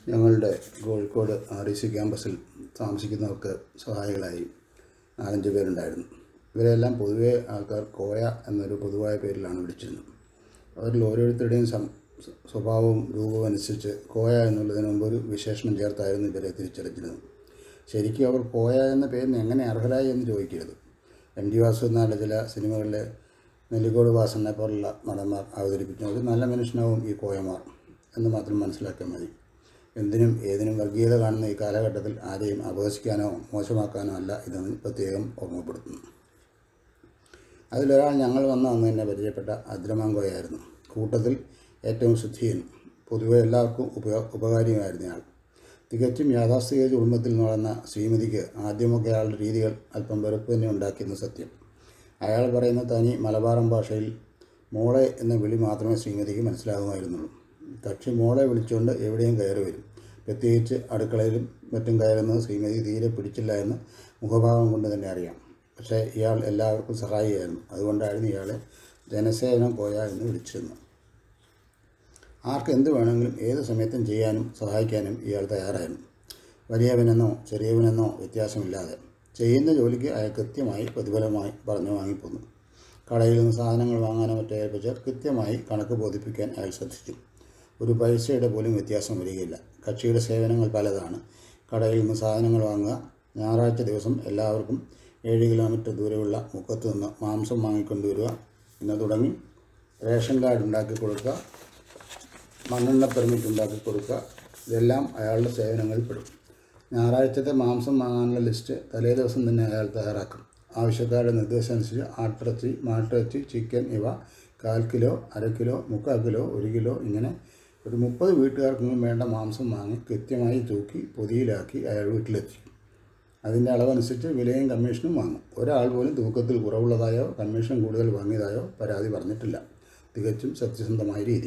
ഞങ്ങളുടെ Kozhikode R D C ക്യാമ്പസിൽ താമസിക്കുന്നവർക്ക് സഹായികളായി നാലഞ്ച് പേരുണ്ടായിരുന്നു ഇവരെല്ലാം പൊതുവെ ആൾക്കാർ കോയ എന്നൊരു പൊതുവായ പേരിലാണ് വിളിച്ചിരുന്നത് അവരിൽ ഓരോരുത്തരുടെയും സം സ്വഭാവവും രൂപവും അനുസരിച്ച് കോയ എന്നുള്ളതിന് മുമ്പ് ഒരു വിശേഷണം ചേർത്തായിരുന്നു ഇവരെ തിരിച്ചറിഞ്ഞിരുന്നത് ശരിക്കും അവർ കോയ എന്ന പേരിന് എങ്ങനെ അർഹരായി എന്ന് ചോദിക്കരുത് എം ഡി വാസു എന്നുള്ള ചില സിനിമകളിലെ നെല്ലിക്കോട് വാസനെ പോലുള്ള നടന്മാർ അവതരിപ്പിക്കുന്ന ഒരു നല്ല മനുഷ്യനാവും ഈ കോയമാർ എന്ന് മാത്രം മനസ്സിലാക്കിയാൽ മതി എന്തിനും ഏതിനും വർഗീയത കാണുന്ന ഈ കാലഘട്ടത്തിൽ ആരെയും അപഹസിക്കാനോ മോശമാക്കാനോ അല്ല ഇതെന്ന് പ്രത്യേകം ഓർമ്മപ്പെടുത്തുന്നു അതിലൊരാൾ ഞങ്ങൾ വന്ന അന്ന് തന്നെ പരിചയപ്പെട്ട അദ്രമാങ്കോയായിരുന്നു കൂട്ടത്തിൽ ഏറ്റവും ശുദ്ധിയൻ പൊതുവെ എല്ലാവർക്കും ഉപയോ ഉപകാരിയുമായിരുന്നയാൾ തികച്ചും യാഥാസ്ഥിക കുടുംബത്തിൽ നിന്ന് വളർന്ന ശ്രീമതിക്ക് ആദ്യമൊക്കെ അയാളുടെ രീതികൾ അല്പം വെറുപ്പ് തന്നെ ഉണ്ടാക്കിയെന്ന് സത്യം അയാൾ പറയുന്ന തനി മലബാറൻ ഭാഷയിൽ മോളെ എന്ന വിളി മാത്രമേ ശ്രീമതിക്ക് മനസ്സിലാകുമായിരുന്നുള്ളൂ കക്ഷി മോളെ വിളിച്ചുകൊണ്ട് എവിടെയും കയറി വരും പ്രത്യേകിച്ച് അടുക്കളയിലും മറ്റും കയറുന്നത് ശ്രീമതി തീരെ പിടിച്ചില്ല എന്ന് മുഖഭാവം കൊണ്ട് തന്നെ അറിയാം പക്ഷേ ഇയാൾ എല്ലാവർക്കും സഹായിയായിരുന്നു അതുകൊണ്ടായിരുന്നു ഇയാളെ ജനസേവനം പോയ എന്ന് വിളിച്ചിരുന്നത് ആർക്ക് എന്ത് വേണമെങ്കിലും ഏത് സമയത്തും ചെയ്യാനും സഹായിക്കാനും ഇയാൾ തയ്യാറായിരുന്നു വലിയവനെന്നോ ചെറിയവനെന്നോ വ്യത്യാസമില്ലാതെ ചെയ്യുന്ന ജോലിക്ക് അയാൾ കൃത്യമായി പ്രതിഫലമായി പറഞ്ഞു വാങ്ങിപ്പോന്നു കടയിൽ നിന്ന് സാധനങ്ങൾ വാങ്ങാനോ മറ്റോ ഏൽപ്പിച്ചാൽ കൃത്യമായി കണക്ക് ബോധിപ്പിക്കാൻ അയാൾ ശ്രദ്ധിച്ചു ഒരു പൈസയുടെ പോലും വ്യത്യാസം വരികയില്ല കക്ഷിയുടെ സേവനങ്ങൾ പലതാണ് കടയിൽ നിന്ന് സാധനങ്ങൾ വാങ്ങുക ഞായറാഴ്ച ദിവസം എല്ലാവർക്കും ഏഴ് കിലോമീറ്റർ ദൂരെയുള്ള മുക്കത്ത് നിന്ന് മാംസം വാങ്ങിക്കൊണ്ടുവരിക എന്ന് തുടങ്ങി റേഷൻ കാർഡ് ഉണ്ടാക്കി കൊടുക്കുക മണ്ണെണ്ണ പെർമിറ്റ് ഉണ്ടാക്കി കൊടുക്കുക ഇതെല്ലാം അയാളുടെ സേവനങ്ങളിൽ പെടും ഞായറാഴ്ചത്തെ മാംസം വാങ്ങാനുള്ള ലിസ്റ്റ് തലേ ദിവസം തന്നെ അയാൾ തയ്യാറാക്കും ആവശ്യക്കാരുടെ നിർദ്ദേശം അനുസരിച്ച് ആട്ടിറച്ചി മാട്ടിറച്ചി ചിക്കൻ ഇവ കാൽ കിലോ അര കിലോ മുക്കാൽ കിലോ ഒരു കിലോ ഇങ്ങനെ ഒരു മുപ്പത് വീട്ടുകാർക്കും വേണ്ട മാംസം വാങ്ങി കൃത്യമായി തൂക്കി പൊതിയിലാക്കി അയാൾ വീട്ടിലെത്തി അതിൻ്റെ അളവനുസരിച്ച് വിലയും കമ്മീഷനും വാങ്ങും ഒരാൾ പോലും തൂക്കത്തിൽ കുറവുള്ളതായോ കമ്മീഷൻ കൂടുതൽ വാങ്ങിയതായോ പരാതി പറഞ്ഞിട്ടില്ല തികച്ചും സത്യസന്ധമായ രീതി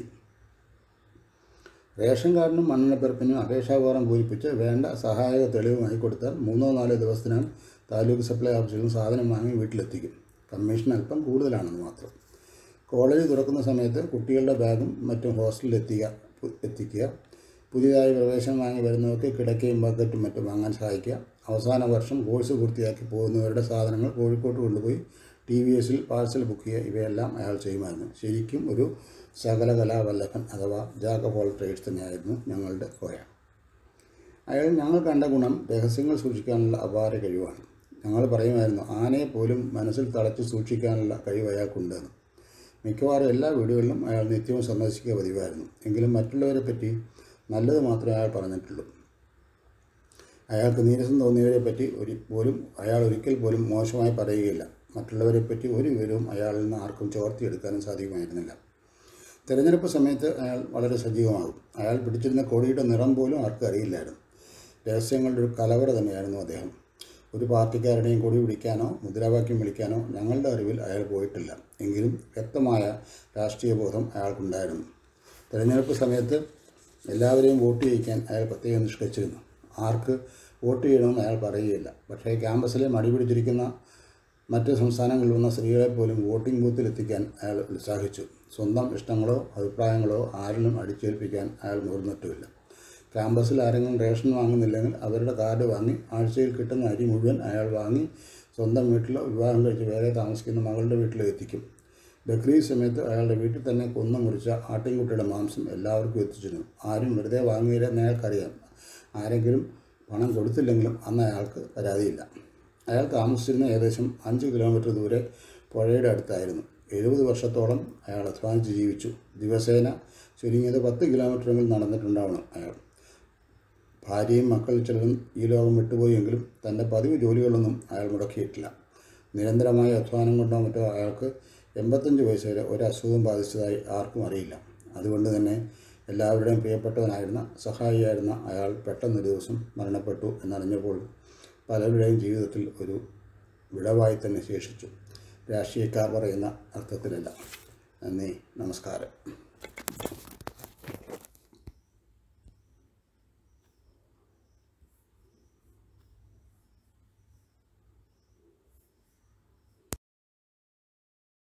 റേഷൻ കാർഡിനും മണ്ണെണ്ണപ്പെറുപ്പിനും അപേക്ഷാപത്രം പൂരിപ്പിച്ച് വേണ്ട സഹായക തെളിവുമായി കൊടുത്താൽ മൂന്നോ നാലോ ദിവസത്തിനകം താലൂക്ക് സപ്ലൈ ഓഫീസിൽ നിന്ന് സാധനം വാങ്ങി വീട്ടിലെത്തിക്കും കമ്മീഷൻ അല്പം കൂടുതലാണെന്ന് മാത്രം കോളേജ് തുറക്കുന്ന സമയത്ത് കുട്ടികളുടെ ബാഗും മറ്റും ഹോസ്റ്റലിൽ എത്തിക്കുക എത്തിക്കുക പുതിയതായി പ്രവേശനം വാങ്ങി വരുന്നവർക്ക് കിടക്കയും ബക്കറ്റും മറ്റും വാങ്ങാൻ സഹായിക്കുക അവസാന വർഷം കോഴ്സ് പൂർത്തിയാക്കി പോകുന്നവരുടെ സാധനങ്ങൾ കോഴിക്കോട്ട് കൊണ്ടുപോയി ടി വി എസിൽ പാഴ്സൽ ബുക്ക് ചെയ്യുക ഇവയെല്ലാം അയാൾ ചെയ്യുമായിരുന്നു ശരിക്കും ഒരു സകല കലാവല്ലഭൻ അഥവാ ജാക്ക് ഓഫ് ഓൾ ട്രേഡ്സ് തന്നെയായിരുന്നു ഞങ്ങളുടെ കോയ അയാൾ ഞങ്ങൾ കണ്ട ഗുണം രഹസ്യങ്ങൾ സൂക്ഷിക്കാനുള്ള അപാര കഴിവാണ് ഞങ്ങൾ പറയുമായിരുന്നു ആനയെ പോലും മനസ്സിൽ തളച്ച് സൂക്ഷിക്കാനുള്ള കഴിവ് അയാൾക്കുണ്ടെന്ന് മിക്കവാറും എല്ലാ വീടുകളിലും അയാൾ നിത്യവും സന്ദർശിക്കുക പതിവായിരുന്നു എങ്കിലും മറ്റുള്ളവരെ പറ്റി നല്ലത് മാത്രമേ അയാൾ പറഞ്ഞിട്ടുള്ളൂ അയാൾക്ക് നീരസം തോന്നിയവരെ പറ്റി ഒരു പോലും അയാൾ ഒരിക്കൽ പോലും മോശമായി പറയുകയില്ല മറ്റുള്ളവരെ പറ്റി ഒരു വിവരവും അയാളിൽ നിന്ന് ആർക്കും ചോർത്തിയെടുക്കാനും സാധിക്കുമായിരുന്നില്ല തിരഞ്ഞെടുപ്പ് സമയത്ത് അയാൾ വളരെ സജീവമാകും അയാൾ പിടിച്ചിരുന്ന കൊടിയുടെ നിറം പോലും ആർക്കും അറിയില്ലായിരുന്നു രഹസ്യങ്ങളുടെ ഒരു കലവറ തന്നെയായിരുന്നു അദ്ദേഹം ഒരു പാർട്ടിക്കാരുടെയും കൊടി പിടിക്കാനോ മുദ്രാവാക്യം വിളിക്കാനോ ഞങ്ങളുടെ അറിവിൽ അയാൾ പോയിട്ടില്ല എങ്കിലും വ്യക്തമായ രാഷ്ട്രീയ ബോധം അയാൾക്കുണ്ടായിരുന്നു തിരഞ്ഞെടുപ്പ് സമയത്ത് എല്ലാവരെയും വോട്ട് ചെയ്യിക്കാൻ അയാൾ പ്രത്യേകം നിഷ്കരിച്ചിരുന്നു ആർക്ക് വോട്ട് ചെയ്യണമെന്ന് അയാൾ പറയുകയില്ല പക്ഷേ ക്യാമ്പസിലെ മടി പിടിച്ചിരിക്കുന്ന മറ്റ് സംസ്ഥാനങ്ങളിൽ വന്ന സ്ത്രീകളെ പോലും വോട്ടിംഗ് ബൂത്തിലെത്തിക്കാൻ അയാൾ ഉത്സാഹിച്ചു സ്വന്തം ഇഷ്ടങ്ങളോ അഭിപ്രായങ്ങളോ ആരിലും അടിച്ചേൽപ്പിക്കാൻ അയാൾ മുതിർന്നിട്ടുമില്ല ക്യാമ്പസിൽ ആരെങ്കിലും റേഷൻ വാങ്ങുന്നില്ലെങ്കിൽ അവരുടെ കാർഡ് വാങ്ങി ആഴ്ചയിൽ കിട്ടുന്ന അരി മുഴുവൻ അയാൾ വാങ്ങി സ്വന്തം വീട്ടിലോ വിവാഹം കഴിച്ച് വേറെ താമസിക്കുന്ന മകളുടെ വീട്ടിലോ എത്തിക്കും ബക്രീദ് സമയത്ത് അയാളുടെ വീട്ടിൽ തന്നെ കൊന്നു മുറിച്ച ആട്ടിൻകുട്ടിയുടെ മാംസം എല്ലാവർക്കും എത്തിച്ചിരുന്നു ആരും വെറുതെ വാങ്ങിയില്ലെന്ന് അയാൾക്കറിയാം ആരെങ്കിലും പണം കൊടുത്തില്ലെങ്കിലും അന്ന് അയാൾക്ക് പരാതിയില്ല അയാൾ താമസിച്ചിരുന്ന ഏകദേശം അഞ്ച് കിലോമീറ്റർ ദൂരെ പുഴയുടെ അടുത്തായിരുന്നു എഴുപത് വർഷത്തോളം അയാൾ അധ്വാനിച്ച് ജീവിച്ചു ദിവസേന ചുരുങ്ങിയത് പത്ത് കിലോമീറ്ററെങ്കിലും നടന്നിട്ടുണ്ടാവണം അയാൾ ഭാര്യയും മക്കൾ ചിലരും ഈ ലോകം വിട്ടുപോയെങ്കിലും തൻ്റെ പതിവ് ജോലികളൊന്നും അയാൾ മുടക്കിയിട്ടില്ല നിരന്തരമായ അധ്വാനം കൊണ്ടോ മറ്റോ അയാൾക്ക് എൺപത്തഞ്ച് വയസ്സ് വരെ ഒരു അസുഖം ബാധിച്ചതായി ആർക്കും അറിയില്ല അതുകൊണ്ട് തന്നെ എല്ലാവരുടെയും പ്രിയപ്പെട്ടവനായിരുന്ന സഹായിയായിരുന്ന അയാൾ പെട്ടെന്നൊരു ദിവസം മരണപ്പെട്ടു എന്നറിഞ്ഞപ്പോൾ പലരുടെയും ജീവിതത്തിൽ ഒരു വിടവായി തന്നെ ശേഷിച്ചു രാഷ്ട്രീയക്കാർ പറയുന്ന അർത്ഥത്തിലല്ല നന്ദി നമസ്കാരം